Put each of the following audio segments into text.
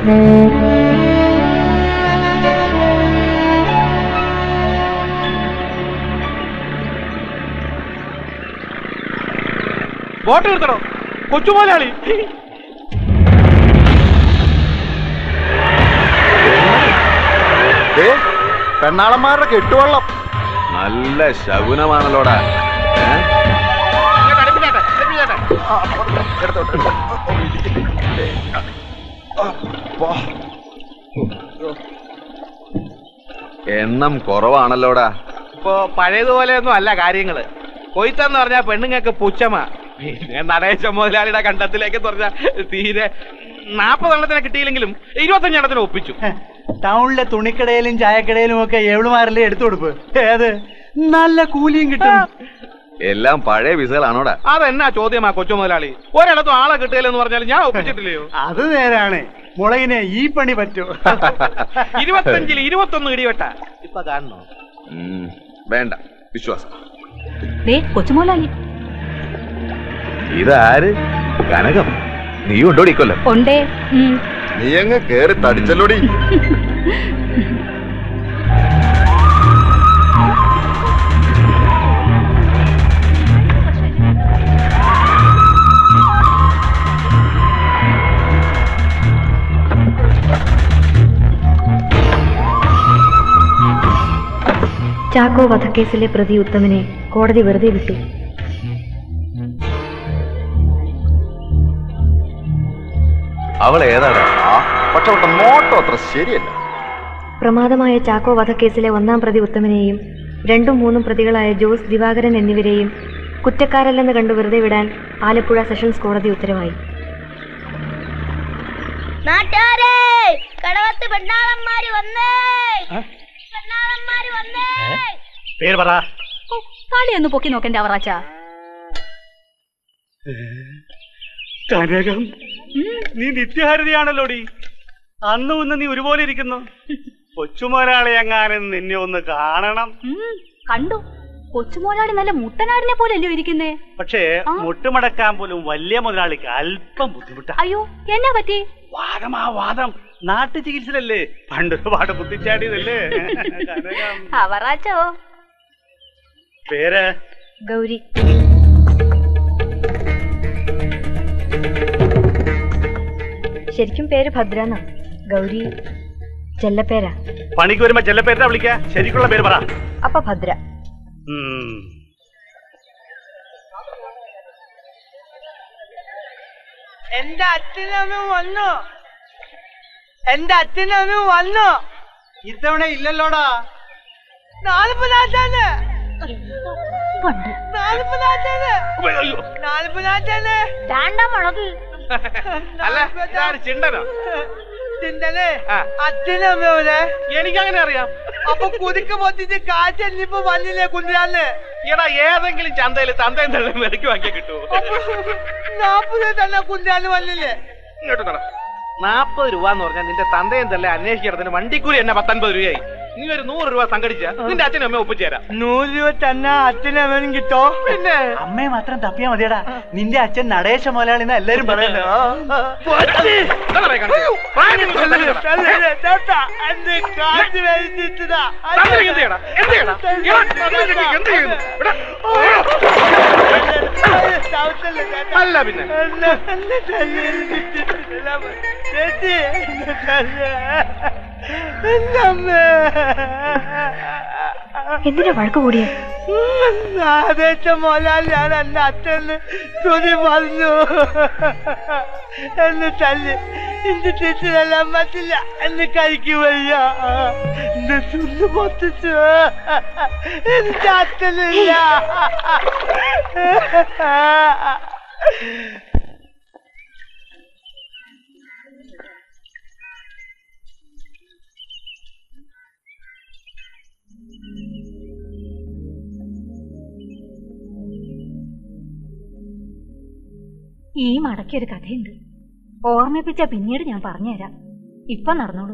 Boat നിർത്തണോ കൊച്ചുമോലാളി ദേ, പെണ്ണാളന്മാരുടെ കെട്ടുവള്ളം നല്ല ശകുനമാണല്ലോടാ ഏ? എണ്ണം കുറവാണല്ലോടാ ഇപ്പൊ പഴയതുപോലെയൊന്നും അല്ല കാര്യങ്ങള് കൊയ്ത്തെന്ന് പറഞ്ഞാൽ പെണ്ണുങ്ങൾക്ക് പുച്ഛമാ പിന്നെ നടേശ മുതലാളിയുടെ കണ്ടത്തിലേക്ക് പറഞ്ഞാൽ തീരെ നാപ്പതെണ്ണത്തിന് കിട്ടിയില്ലെങ്കിലും ഇരുപത്തഞ്ചെണ്ണത്തിന് ഒപ്പിച്ചു ടൗണിലെ തുണിക്കടയിലും ചായക്കടയിലും ഒക്കെ എവളുമാരല്ലേ എടുത്തു കൊടുപ്പ് ഏത് നല്ല കൂലിയും കിട്ടും എല്ലാം പഴയ വിസകളാണോടാ അതെന്നാ ചോദ്യമാ കൊച്ചു മുതലാളി ഒരിടത്തും ആളെ കിട്ടിയില്ലെന്ന് പറഞ്ഞാൽ ഞാൻ ഒപ്പിച്ചിട്ടില്ലയോ അത് നേരാണ് മുളകിനെ ഈ പണി പറ്റൂ ഇരുപത്തഞ്ചിൽ ഇരുപത്തൊന്ന് ഇടിവെട്ട ഇപ്പൊ കാണണോ ഉം, വേണ്ട വിശ്വാസം ദേ കൊച്ചുമോലാലി ഇതാര് കനകം നീ ഉണ്ടോടി കൊല്ലം ഉണ്ടേ ഉം. നീ അങ്ങ് കേറി തടിച്ചല്ലോടി ചാക്കോ വധക്കേസിലെ പ്രതി ഉത്തമനെ കോടതി വെറുതെ വിട്ടു അവൾ ഏതാടാ ആ പക്ഷെ അവളുടെ നോട്ടം അത്ര ശരിയല്ല പ്രമാദമായ ചാക്കോ വധക്കേസിലെ ഒന്നാം പ്രതി ഉത്തമനെയും രണ്ടും മൂന്നും പ്രതികളായ ജോസ് ദിവാകരൻ എന്നിവരെയും കുറ്റക്കാരല്ലെന്ന് കണ്ടു വെറുതെ വിടാൻ ആലപ്പുഴ സെഷൻസ് കോടതി ഉത്തരവായി നാട്ടാരേ കടവത്ത് പെണ്ണാളന്മാര് വന്നേ പെണ്ണാളന്മാര് വന്നേ പേര് പറ കളി ഒന്ന് പൊക്കി നോക്കണ്ട അവറാച്ച കനകം നീ നിത്യഹരിതയാണല്ലോടി അന്നും ഇന്ന് നീ ഒരുപോലെ ഇരിക്കുന്നു കൊച്ചുമൊരാളെ എങ്ങാനും നിന്നെ ഒന്ന് കാണണം കണ്ടു കൊച്ചുമോലാടി നല്ല മുട്ടനാടിനെ പോലെയല്ലോ ഇരിക്കുന്നേ പക്ഷേ മുട്ടുമടക്കാൻ പോലും വലിയ മുതലാളിക്ക് അല്പം ബുദ്ധിമുട്ടാ അയ്യോ എന്നാ പറ്റി വാദം ആ വാദം നാട്ടു ചികിത്സയിലല്ലേ പണ്ടൊരുപാട് ബുദ്ധിച്ചാടിയതല്ലേ കനകം. അവറാച്ചോ പേര് ഗൗരി ശരിക്കും പേര് ഭദ്രന ഗൗരി ചെല്ലപ്പേരാ പണിക്ക് വരുമ്പോ ചെല്ലപ്പേരിനെ വിളിക്ക ശരിക്കുള്ള പേര് പറ അപ്പൊ ഭദ്ര ഉം. എന്റെ അച്ഛനമ്മ വന്നു എന്റെ അച്ഛനമ്മ വന്നു ഇത്തവണ ഇല്ലല്ലോടാ നാൽപ്പതാറ്റാണ് നാൽപ്പതാറ്റാണ് നാൽപ്പതാറ്റാണ് രണ്ടാം മുളക് അല്ല ഇതാണ് ചിണ്ടനോ ചിന്തനെ ആ. അച്ഛനമ്മയോടെ എനിക്കങ്ങനെ അറിയാം അപ്പൊ കുതിക്ക് പൊത്തിച്ച് കാറ്റല്ലിപ്പോ വന്നില്ലേ കുഞ്ഞാന്ന് എടാ ഏതെങ്കിലും ചന്തയിൽ തന്തയും തള്ളും വിലക്ക് വാങ്ങിയാൽ കിട്ടുമോ നാപ്പത് തന്നെ കുഞ്ഞാന്ന് വന്നില്ലേ ഇങ്ങോട്ട് നട നാപ്പത് രൂപ എന്ന് പറഞ്ഞാൽ നിന്റെ തന്തയും തല്ലേ അന്വേഷിക്കിടത്തിന് വണ്ടിക്കൂലി എന്നെ പത്തൊൻപത് രൂപയായി നീ ഒരു നൂറ് രൂപ സംഘടിച്ച നിന്റെ അച്ഛനും അമ്മ ഒപ്പിച്ചു തരാം നൂറ് രൂപ തന്നെ അച്ഛനമ്മനും കിട്ടോ പിന്നെ അമ്മയെ മാത്രം തപ്പിയാ മതിയടാ നിന്റെ അച്ഛൻ നടേശ മുതലാളിന്ന് എല്ലാരും പറയല്ലോ എന്താ പറയാ കണ്ടത്? പ്രായം നിങ്ങൾ കണ്ടത് എന്റെ കാറ്റ് വലിച്ചിട്ടതാ തന്തയ്ക്ക് എന്ത് ചെയ്യണം? എന്ത് ചെയ്യണം? ഇവൻ തന്തയ്ക്ക് എന്ത് ചെയ്യുന്നു? ഇവിടെ. അല്ല പിന്നെ എന്തിനാ വഴക്ക് കൂടിയ ആദേശ മോലാലിയാണ് എന്റെ അച്ഛന് തുണി പറഞ്ഞു എന്നെ തല്ലി എന്റെ ടീച്ചറെല്ലാം പറ്റില്ല എന്നെ കഴിക്ക് വയ്യ എന്നെ തുന്നു പൊത്തിച്ചു എന്റെ അച്ഛനില്ല ഈ മടക്കിയൊരു കഥയുണ്ട് ഓർമ്മിപ്പിച്ച പിന്നീട് ഞാൻ പറഞ്ഞുതരാം ഇപ്പൊ നടന്നോളൂ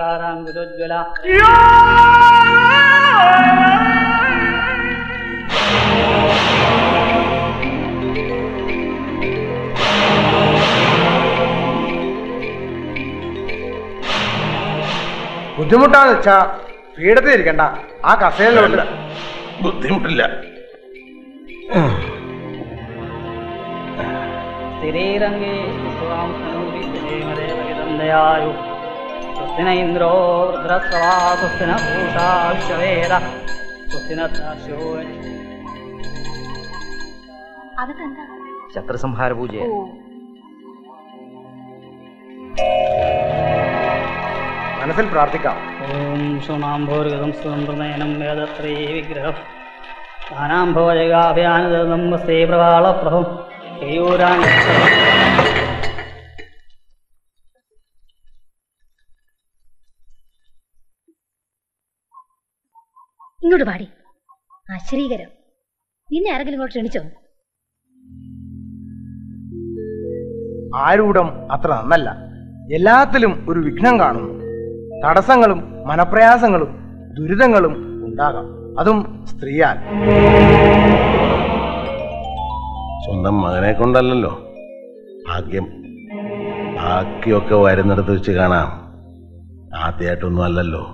ശിവകാരാങ്കുരോജ്വല ബുദ്ധിമുട്ടാന്ന് വെച്ചാ പീഠത്തിൽ ഇരിക്കണ്ട ആ കസേരയിലോട്ട് ബുദ്ധിമുട്ടില്ല സ്ഥിരീരംഗേ സ്വാം ദേവദേവഹിതന്ദയായു സ്വസ്തിന ഇന്ദ്രോ വൃദ്രസ്വവാ സ്വസ്തിന ഭൂഷാ വിശ്വവേദ സ്വസ്തിന ദാസ്യോ അകത്തെന്താ ശത്രുസംഹാര പൂജ മനസ്സിൽ പ്രാർത്ഥിക്കാം ഓം സോമാംഭോർഗതം സുതന്ത്രനയനം വേദത്രേ വിഗ്രഹം സ്ഥാനാംഭോജകാഭ്യാനദം വസ്തേ പ്രവാളപ്രഭം കേയൂരാണി ഇങ്ങോട്ട് പാടി അശ്രീകരം നിന്നെ ആരെങ്കിലും ഇങ്ങോട്ട് ക്ഷണിച്ചോ ആരൂഢം അത്ര നന്നല്ല എല്ലാത്തിലും ഒരു വിഘ്നം കാണുന്നു തടസ്സങ്ങളും മനപ്രയാസങ്ങളും ദുരിതങ്ങളും ഉണ്ടാകാം അതും സ്ത്രീയാൽ സ്വന്തം മകനെ കൊണ്ടല്ലല്ലോ ഭാഗ്യം ബാക്കിയൊക്കെ വരുന്നിടത്ത് വെച്ച് കാണാം ആദ്യമായിട്ടൊന്നും അല്ലല്ലോ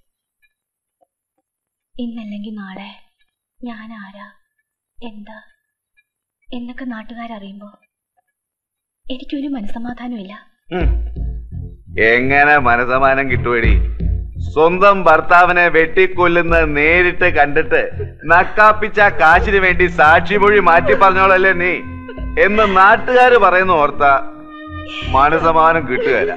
ഇന്നല്ലെങ്കിൽ നാളെ ഞാൻ ആരാ എന്താ എന്നൊക്കെ നാട്ടുകാരറിയുമ്പോ എനിക്കൊരു മനസ്സമാധാനമില്ല എങ്ങനെ മനസമാനം കിട്ടുവടി സ്വന്തം ഭർത്താവിനെ വെട്ടിക്കൊല്ലുന്ന നേരിട്ട് കണ്ടിട്ട് നക്കാപ്പിച്ച കാശിന് വേണ്ടി സാക്ഷിമൊഴി മാറ്റി പറഞ്ഞോളല്ലേ നീ എന്ന് നാട്ടുകാര് പറയുന്ന ഓർത്ത മനസമാനം കിട്ടുകയില്ല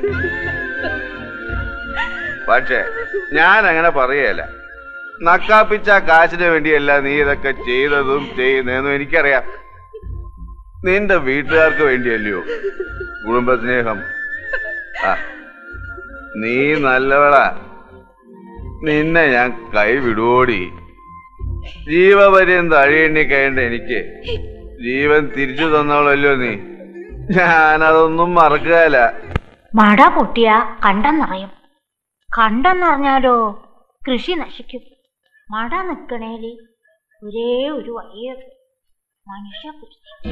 പക്ഷേ ഞാൻ അങ്ങനെ പറയുകയല്ല നക്കാപ്പിച്ച കാശിന് വേണ്ടിയല്ല നീ ഇതൊക്കെ ചെയ്തതും ചെയ്യുന്നതെന്നും എനിക്കറിയാം നിന്റെ വീട്ടുകാർക്ക് വേണ്ടിയല്ലയോ കുടുംബസ്നേഹം ആ നീ നല്ലവളാ നിന്നെ ഞാൻ കൈവിടുവോടി ജീവപര്യന്തം അഴിയെണ്ണി കഴിയേണ്ട എനിക്ക് ജീവൻ തിരിച്ചു തന്നോളല്ലോ നീ ഞാനതൊന്നും മറക്കുകയല്ല മട പൊട്ടിയ കണ്ടം നിറയും കണ്ടം നിറഞ്ഞാലോ കൃഷി നശിക്കും മട നിക്കണേല് ഒരേ ഒരു വഴിയേ മനുഷ്യ കുരുതി.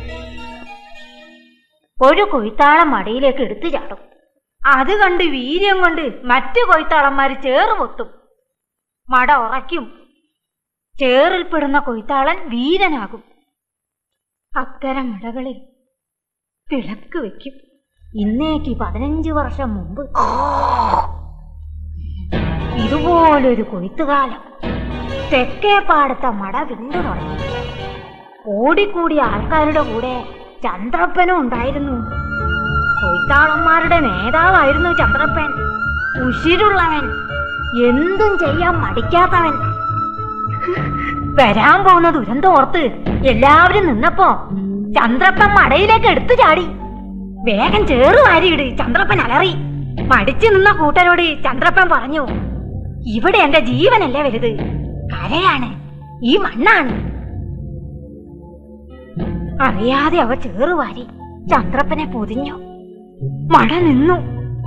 ഒരു കൊയ്ത്താളം മടിയിലേക്ക് എടുത്തു ചാടും അത് കണ്ട് വീര്യം കൊണ്ട് മറ്റു കൊയ്ത്താളന്മാര് ചേറ് പൊത്തും മട ഉറയ്ക്കും ചേറിൽപ്പെടുന്ന കൊയ്ത്താളൻ വീരനാകും അത്തരം മടകളിൽ വിളക്ക് വെക്കും ഇന്നേക്ക് പതിനഞ്ച് വർഷം മുമ്പ് ഇതുപോലൊരു കൊയ്ത്തുകാലം തെക്കേ പാടത്തെ മട വിണ്ടു തുടങ്ങി ഓടിക്കൂടിയ ആൾക്കാരുടെ കൂടെ ചന്ദ്രപ്പനും ഉണ്ടായിരുന്നു കൊയ്ത്താളന്മാരുടെ നേതാവായിരുന്നു ചന്ദ്രപ്പൻ ഉശിരുള്ളവൻ എന്തും ചെയ്യാൻ മടിക്കാത്തവൻ വരാൻ പോകുന്ന ദുരന്തം ഓർത്ത് എല്ലാവരും നിന്നപ്പോ ചന്ദ്രപ്പൻ മടയിലേക്ക് എടുത്തു ചാടി വേഗം ചേറ് വാരിയിട് ചന്ദ്രപ്പൻ അലറി മടിച്ചു നിന്ന കൂട്ടരോട് ചന്ദ്രപ്പൻ പറഞ്ഞു ഇവിടെ എന്റെ ജീവനല്ലേ വലുത് കരയാണ് ഈ മണ്ണാണ് അറിയാതെ അവ ചേറുവാരി ചന്ദ്രപ്പനെ പൊതിഞ്ഞു മഴ നിന്നു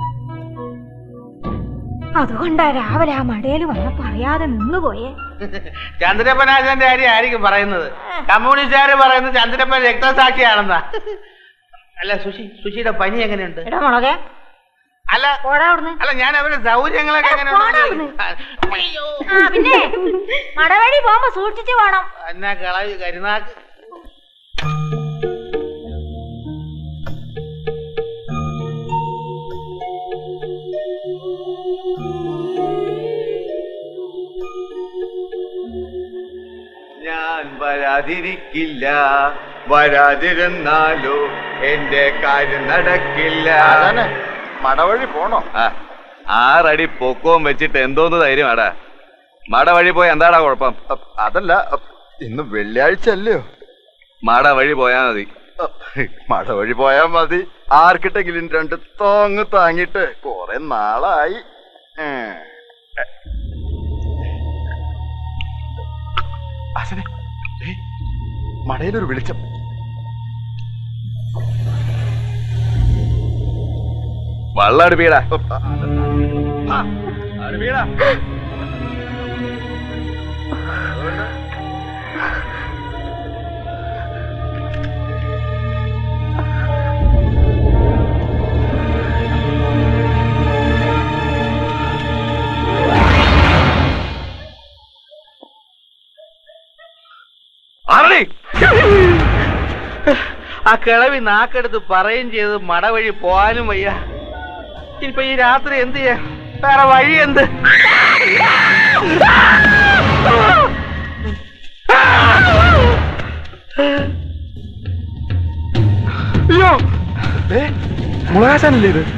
അതുകൊണ്ടാ രാവിലെ ആ മടയിൽ വന്നപ്പോ അറിയാതെ നിന്നുപോയേ ചന്ദ്രപ്പനാശന്റെ കാര്യം ആയിരിക്കും പറയുന്നത് കമ്മ്യൂണിസ്റ്റുകാര് പറയുന്നത് ചന്ദ്രപ്പൻ രക്തസാക്ഷിയാണെന്നാ അല്ല സുഷി സുഷിയുടെ പനി എങ്ങനെയുണ്ട് എടാ മുളകെ അല്ല പോടാ അവിടുന്ന് അല്ല ഞാൻ അവരുടെ സൗകര്യങ്ങളൊക്കെ എടാ, പോടാ അവിടുന്ന്. എങ്ങനെയുണ്ട് ആ പിന്നെ മടവഴി പോകുമ്പോ സൂക്ഷിച്ചു പോണം എന്നാ കളവ് കരുനാക്ക് ഞാൻ വരാതിരിക്കില്ല വരാതിരുന്നാലോ എന്റെ കാര്യം നടക്കില്ല ആശാനെ മടവഴി പോണോ ആ, ആറടി പൊക്കവും വെച്ചിട്ട് എന്തോന്ന് ധൈര്യമാടാ മട വഴി പോയി എന്താടാ കുഴപ്പം അ- അതല്ല അ, ഇന്ന് വെള്ളിയാഴ്ച അല്ലയോ മട വഴി പോയാ മതി മടവഴി പോയാ മതി ആർക്കിട്ടെങ്കിലും രണ്ട് തോങ്ങ് താങ്ങിട്ട് കൊറേ നാളായി ഏ. ആശാനെ ദേ, മടയിലൊരു വെളിച്ചം വള്ളം അടുപ്പിയടാ ഉപ്പ്, ആ, വീടാ ആരടി ആ കിളവി നാക്കെടുത്ത് പറയുകയും ചെയ്ത് മട വഴി പോവാനും വയ്യ ഇനിയിപ്പൊ ഈ രാത്രി എന്ത് ചെയ്യാ വേറെ വഴി എന്ത് മുളകാശാനല്ലേ ഇത്